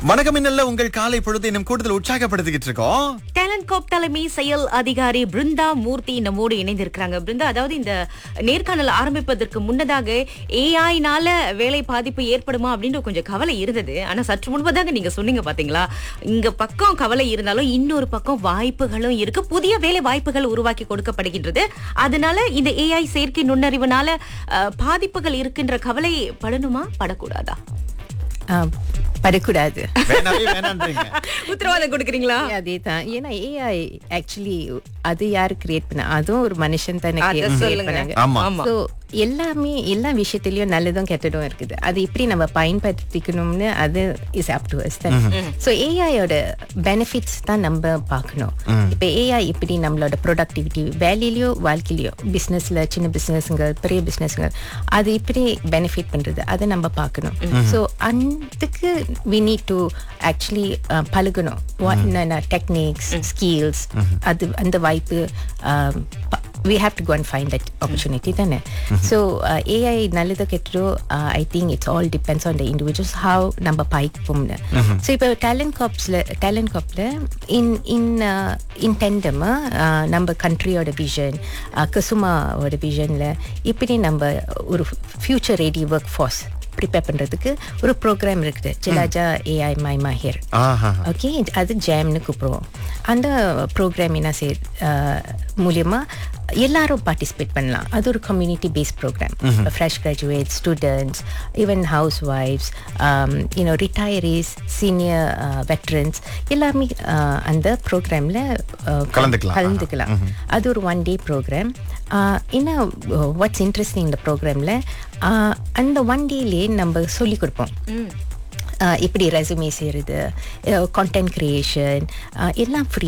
வணக்கம் இன்னல்ல உங்கள் காலை பொழுது இன்னும் கூடுதல் உற்சாகப்படுத்திக்கிட்டு இருக்கோம் டேலண்ட் கோப் தலைமை செயல் அதிகாரி பிருந்தா மூர்த்தி நம்மோடு இணைந்திருக்கிறாங்க பிருந்தா அதாவது இந்த நேர்காணல் ஆரம்பிப்பதற்கு முன்னதாக ஏஐனால வேலை பாதிப்பு ஏற்படுமா அப்படின்ற கொஞ்சம் கவலை இருந்தது ஆனா சற்று முன்பதாக நீங்க சொன்னீங்க பாத்தீங்களா இங்க பக்கம் கவலை இருந்தாலும் இன்னொரு பக்கம் வாய்ப்புகளும் இருக்கு புதிய வேலை வாய்ப்புகள் உருவாக்கி கொடுக்கப்படுகின்றது அதனால இந்த ஏஐ செயற்கை நுண்ணறிவுனால அஹ், பாதிப்புகள் இருக்கின்ற கவலை படணுமா படக்கூடாதா ஆ, படக்கூடாது வேணாவே வேணான்றீங்க உத்தரவாதம் கொடுக்குறீங்களா அதே தான் ஏன்னா ஏஐ ஆக்சுவலி அது யாரு கிரியேட் பண்ண அதுவும் ஒரு மனுஷன் தானே அத create சொல்லுங்க. பண்ணாங்க ஆமா. ஆமா. ஸோ எல்லாமே எல்லா விஷயத்திலயும் நல்லதும் கெட்டதும் இருக்குது அது எப்படி நம்ம பயன்படுத்திக்கணும்னு அது இஸ் அப் டு அஸ் தான் ஸோ ஏஐயோட பெனிஃபிட்ஸ் தான் நம்ம பார்க்கணும் இப்போ ஏஐ எப்படி நம்மளோட ப்ரொடக்டிவிட்டி வேலையிலயோ வாழ்க்கையிலயோ பிஸ்னஸ்ல சின்ன பிஸ்னஸ்ங்க பெரிய பிஸ்னஸ்ங்க அது எப்படி பெனிஃபிட் பண்றது அதை நம்ம பார்க்கணும் ஸோ அதுக்கு வி நீட் டு ஆக்சுவலி பழகணும் What என்னென்ன டெக்னிக்ஸ் ஸ்கில்ஸ் அது அந்த வாய்ப்பு um, ப- we have to go and find that opportunity தானே ஸோ ஏஐ நல்லதோ கெட்டதோ I think it's all depends on the individuals how நம்ம பாய்ப்போம்னு ஸோ இப்போ டேலண்ட் காப்ஸில் டேலண்ட் காப்பில் இன் இன் இன் டெண்டம் நம்ம கண்ட்ரியோட விஷன் கசுமாவோட விஷனில் இப்படி நம்ம ஒரு future ready workforce prepare பண்ணுறதுக்கு ஒரு ப்ரோக்ராம் இருக்குது ஜிலாஜா ஏஐ மை மாஹிர் ஆஹா ஓகே அது ஜேம்னு கூப்பிடுவோம் அந்த ப்ரோக்ராம் என்ன செய் மூலியமா எல்லாரும் பார்ட்டிசிபேட் பண்ணலாம் அது ஒரு community based programme fresh graduate students even ஹவுஸ் ஒய்ஃப்ஸ் யூனோ ரிட்டையரிஸ் சீனியர் வெட்ரன்ஸ் எல்லாமே uh, அந்த ப்ரோக்ராமில் கலந்துக்கலாம். கலந்துக்கலாம் அது ஒரு ஒன் டே ப்ரோக்ராம் இன்னும் வாட்ஸ் இன்ட்ரெஸ்டிங் இந்த ப்ரோக்ராமில் அந்த ஒன் டேலேயே நம்ம சொல்லி கொடுப்போம் ஆஹ் எப்படி ரெசுமே செய்கிறது கான்டென்ட் கிரியேஷன் எல்லாம் ஃப்ரீ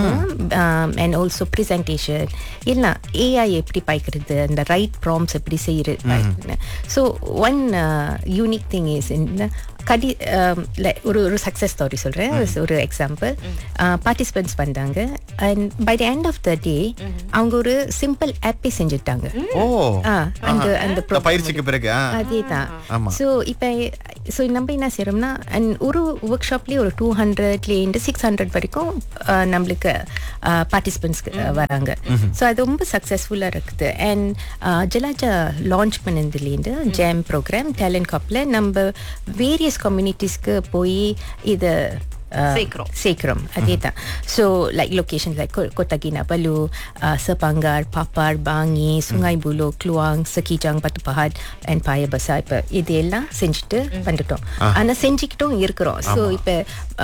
அண்ட் ஆல்சோ ப்ரெசன்டேஷன் எல்லாம் ஏஐ எப்படி பாய்க்கிறது அந்த ரைட் ப்ராம்ஸ் எப்படி செய்கிறது so one unique thing is இந்த கடி ஆம், like ஒரு ஒரு சக்ஸஸ் ஸ்டோரி சொல்கிறேன் ஒரு எக்ஸாம்பிள் பார்ட்டிசிபென்ட்ஸ் வந்தாங்க and by the end of the day அவங்க ஒரு சிம்பிள் ஆப்பே செஞ்சுட்டாங்க ஓ ஆ, அந்த அந்த இந்த பயிற்சிக்கு பிறகு ஆ. அதேதான் ஆமா. ஸோ இப்போ ஸோ நம்ம என்ன செய்கிறோம்னா and ஒரு ஒர்க் ஷாப்லேயே ஒரு டூ ஹண்ட்ரட்லேருந்து சிக்ஸ் ஹண்ட்ரட் வரைக்கும் ஆ, நம்மளுக்கு பார்ட்டிசிபென்ட்ஸ்க்கு வராங்க ஸோ அது ரொம்ப சக்ஸஸ்ஃபுல்லாக இருக்குது அண்ட் ஜலாஜா லான்ச் பண்ணதுலேருந்து ஜேம் ப்ரோக்ராம் டேலண்ட் காப்பில் நம்ம வேரியஸ் கம்யூனிட்டிஸ்க்கு போய் இதை சேர்க்கிறோம். சேர்க்கிறோம் அதே தான் so like location like Kota Kinabalu, uh, Sepanggar, Papar, Bangi, Sungai Buloh, Kluang, Sekijang, Batu Pahat and Paya Besar இப்போ இது எல்லாம் செஞ்சுட்டு வந்துட்டோம் ஆனால் செஞ்சுக்கிட்டும் இருக்கிறோம் ஸோ இப்போ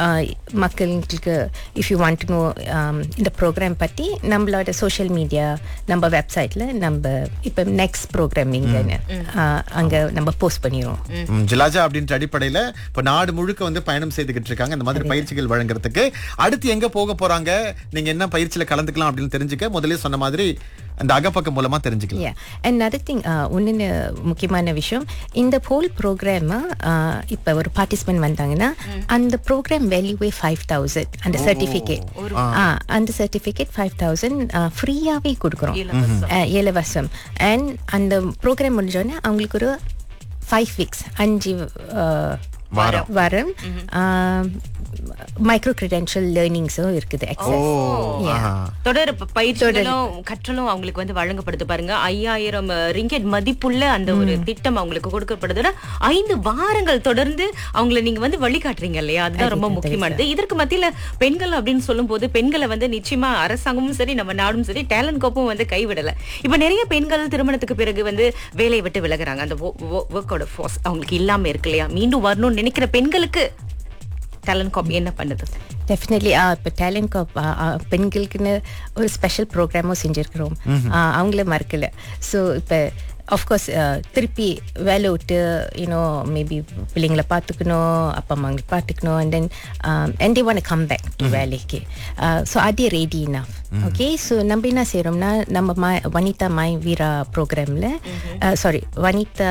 மக்களுக்கு if you want to know இந்த ப்ரோக்ராம் பற்றி நம்மளோட சோஷியல் மீடியா நம்ம வெப்சைட்டில் நம்ம இப்போ நெக்ஸ்ட் ப்ரோக்ராம் இங்கன்னு அங்கே நம்ம போஸ்ட் பண்ணிடுவோம் ம், ஜிலாஜா அப்படின்ற அடிப்படையில இப்ப நாடு முழுக்க வந்து பயணம் செய்துகிட்டு இருக்காங்க இந்த மாதிரி பயிற்சிகள் வழங்குறதுக்கு அடுத்து எங்க போக போறாங்க நீங்க என்ன பயிற்சியில கலந்துக்கலாம் அப்படின்னு தெரிஞ்சுக்க முதல்ல சொன்ன மாதிரி அந்த அகப்பக்கம் மூலமா தெரிஞ்சுக்கலாம் Yeah. Another thing, uh, ஒன்னு முக்கியமான விஷயம் இந்த ஹோல் ப்ரோக்ராம் இப்போ ஒரு பார்ட்டிசிபென்ட் வந்தாங்கன்னா அந்த ப்ரோக்ராம் வேல்யூவே ஃபைவ் தௌசண்ட் அந்த சர்டிஃபிகேட் அந்த சர்டிஃபிகேட் ஃபைவ் தௌசண்ட் ஃப்ரீயாகவே கொடுக்குறோம் அஹ், இலவசம் அண்ட் அந்த ப்ரோக்ராம் முடிஞ்சோடனே அவங்களுக்கு ஒரு ஃபைவ் வீக்ஸ் அஞ்சு uh, வாரம். வாரம் மைக்ரோ கிரெடென்ஷியல் லேர்னிங்ஸும் இருக்குது ஓ access. Yeah. ஆஹா. தொடர் ப- பயிற்சிகளும் கற்றலும் அவங்களுக்கு வந்து வழங்கப்படுது பாருங்க ஐயாயிரம் ரிங்கெட் மதிப்புள்ள அந்த ஒரு திட்டம் அவங்களுக்கு கொடுக்கப்படுதுன்னா ஐந்து வாரங்கள் தொடர்ந்து அவங்களை நீங்க வந்து வழிகாட்டுறீங்க இல்லையா அதுதான் ரொம்ப முக்கியமானது இதற்கு மத்தியில பெண்கள் அப்படின்னு சொல்லும்போது பெண்களை வந்து நிச்சயமா அரசாங்கமும் சரி நம்ம நாடும் சரி டேலண்ட் கோப்பும் வந்து கைவிடல இப்ப நிறைய பெண்கள் திருமணத்துக்கு பிறகு வந்து வேலையை விட்டு விலகுறாங்க அந்த ஒர்க்கோட ஃபோர்ஸ் அவங்களுக்கு இல்லாம இருக்கு இல்லையா மீண்டும் வரணும்னு நினைக்கிற பெண்களுக்கு டேலண்ட் கோப் என்ன பண்ணுது டெஃபினெட்லி இப்போ டேலண்ட் கப் பெண்களுக்குன்னு ஒரு ஸ்பெஷல் ப்ரோக்ராமும் செஞ்சுருக்கிறோம் அவங்கள மறக்கல ஸோ இப்போ ஆஃப்கோர்ஸ் திருப்பி வேலை விட்டு யூனோ மேபி பிள்ளைங்கள பார்த்துக்கணும் அப்பா அம்மாங்களை பார்த்துக்கணும் and then and they want come back to வேலைக்கு ஸோ அதே ரெடி இனஃப் ஓகே ஸோ நம்ம என்ன செய்கிறோம்னா நம்ம மா வனிதா மாய் வீரா ப்ரோக்ராமில் சாரி வனிதா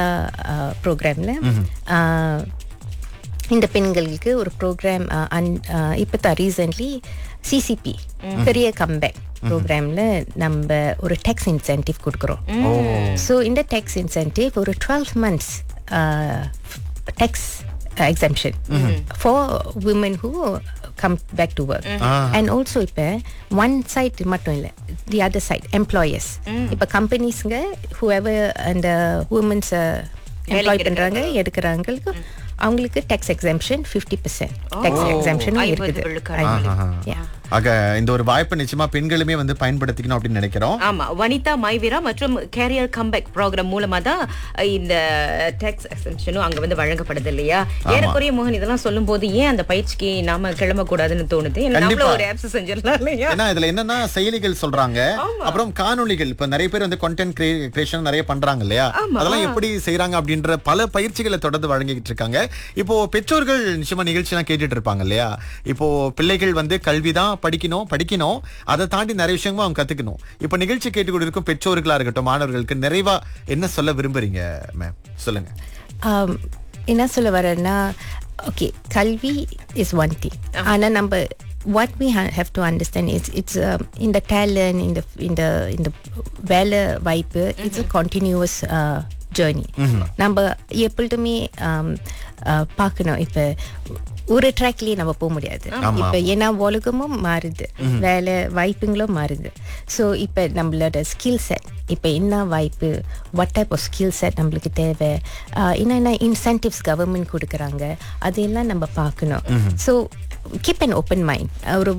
ப்ரோக்ராமில் இந்த பெண்களுக்கு ஒரு ப்ரோக்ராம் இப்போ தான் ரீசன்ட்லி சிசிபி பெரிய கம்பேக் ப்ரோக்ராமில் நம்ம ஒரு டேக்ஸ் இன்சென்டிவ் கொடுக்குறோம் ஸோ இந்த டேக்ஸ் இன்சென்டிவ் ஒரு twelve months tax exemption for women who come back to work and also இப்ப one side மட்டும் இல்ல the other side employers இப்ப கம்பெனிஸ்ங்க whoever அந்த women's எம்ப்ளாய் வேலைக்கு பண்றாங்க எடுக்கிறாங்களுக்கு அவங்களுக்கு tax exemption fifty percent tax எக்ஸாம்ஷனும் ஐம்பது இருக்குது விழுக்காடு. Yeah. ஆக இந்த ஒரு வாய்ப்பை நிச்சயமா பெண்களுமே வந்து பயன்படுத்திக்கணும் அப்படின்னு நினைக்கிறோம் ஆமா வனிதா மைவீரா மற்றும் கேரியர் கம்பேக் ப்ரோக்ராம் மூலமா தான் அஹ், இந்த டேக்ஸ் எக்ஸம்ஷனும் அங்க வந்து வழங்கப்படுது இல்லையா ஏறக்குறைய மோகன் இதெல்லாம் சொல்லும் போது ஏன் அந்த பயிற்சிக்கு நாம கிளம்ப கூடாதுன்னு தோணுது ஏன்னா நம்மள கண்டிப்பா. ஒரு ஆப்ஸ் செஞ்சிடலாம் இல்லையா ஏன்னா இதுல என்னன்னா செயலிகள் சொல்றாங்க அப்புறம் காணொளிகள் இப்ப நிறைய பேர் வந்து கண்டென்ட் கிரியேஷன் நிறைய பண்றாங்க இல்லையா அதெல்லாம் எப்படி செய்றாங்க அப்படின்ற பல பயிற்சிகளை தொடர்ந்து வழங்கிட்டு இருக்காங்க இப்போ பெற்றோர்கள் நிச்சயமா நிகழ்ச்சி எல்லாம் கேட்டுட்டு இருப்பாங்க இல்லையா இப்போ பிள்ளைகள் வந்து கல்விதான் படிக்கணும் படிக்கணும் அதை தாண்டி நிறைய விஷயங்களும் அவங்க கத்துக்கணும் இப்போ நிகழ்ச்சி கேட்டுக்கொண்டு இருக்கும் பெற்றோர்களா இருக்கட்டும் மாணவர்களுக்கு நிறைவா என்ன சொல்ல விரும்புறீங்க மேம் சொல்லுங்க um, என்ன சொல்ல வரேன்னா ஓகே கல்வி இஸ் ஒன் திங் ஆனால் நம்ம what we ha- have to understand is it's um, in the talent in the in the in the வேலை வாய்ப்பு it's a continuous uh, journey நம்ம எப்பொழுதுமே um, uh, பார்க்கணும் இப்போ ஒரு ட்ராக்லயே நம்ம போக முடியாது இப்போ ஏன்னா உலகமும் மாறுது வேலை வாய்ப்புங்களும் மாறுது ஸோ இப்போ நம்மளோட ஸ்கில் செட் இப்போ என்ன வாய்ப்பு what type of skill set நம்மளுக்கு தேவை ஆஹ் என்னென்ன இன்சென்டிவ்ஸ் கவர்மெண்ட் கொடுக்குறாங்க அதையெல்லாம் நம்ம பார்க்கணும் so keep an open mind ஒரு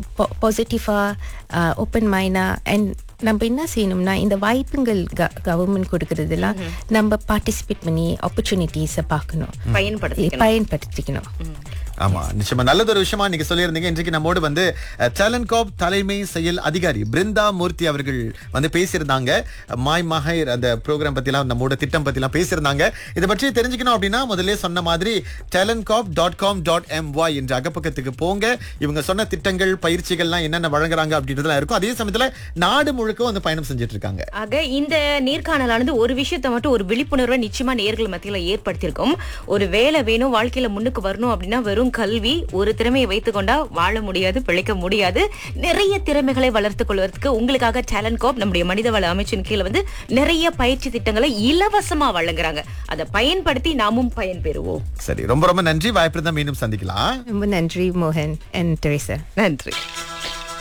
பாசிட்டிவாக ஓப்பன் மைண்டாக அண்ட் நம்ம என்ன செய்யணும்னா இந்த வாய்ப்புகள் கவர்மெண்ட் கொடுக்கறதெல்லாம் நம்ம பார்ட்டிசிபேட் பண்ணி ஆப்பர்ச்சுனிட்டிஸை பார்க்கணும் பயன்படுத்திக்கணும் பயன்படுத்திக்கணும் ஆமா நிச்சயமா நல்லது ஒரு விஷயமா நீங்க சொல்லியிருந்தீங்க இன்றைக்கு நம்மோடு வந்து டேலண்ட் காப் தலைமை செயல் அதிகாரி பிருந்தா மூர்த்தி அவர்கள் வந்து பேசியிருந்தாங்க மாய் மஹைர் அந்த ப்ரோக்ராம் பத்திலாம் நம்மோட திட்டம் பத்திலாம் பேசியிருந்தாங்க இதை பற்றி தெரிஞ்சுக்கணும் அப்படின்னா முதல்ல சொன்ன மாதிரி talent corp dot com dot M Y என்ற அகப்பக்கத்துக்கு போங்க இவங்க சொன்ன திட்டங்கள் பயிற்சிகள்லாம் என்னென்ன வழங்குறாங்க அப்படின்றதுலாம் இருக்கும் அதே சமயத்துல நாடு முழுக்க வந்து பயணம் செஞ்சுட்டு இருக்காங்க ஆக இந்த நேர்காணலானது ஒரு விஷயத்தை மட்டும் ஒரு விழிப்புணர்வை நிச்சயமா நேர்கள் மத்தியில ஏற்படுத்தியிருக்கும் ஒரு வேலை வேணும் வாழ்க்கையில முன்னுக்கு வரணும் அப்படின்னா வெறும் கல்வி ஒரு திறமையை வைத்துக்கொண்டா வாழ முடியாது பிழைக்க முடியாது நிறைய திறமைகளை வளர்த்துக் கொள்வதற்கு உங்களுக்காக டேலண்ட் கோப் நம்முடைய மனிதவள அமைச்சின் கீழே வந்து நிறைய பயிற்சி திட்டங்களை இலவசமா வழங்குறாங்க அதை பயன்படுத்தி நாமும் பயன்பெறுவோம் சரி ரொம்ப ரொம்ப நன்றி வாய்ப்பு இருந்தா மீண்டும் சந்திக்கலாம் ரொம்ப நன்றி மோகன் அண்ட் தெரேசா நன்றி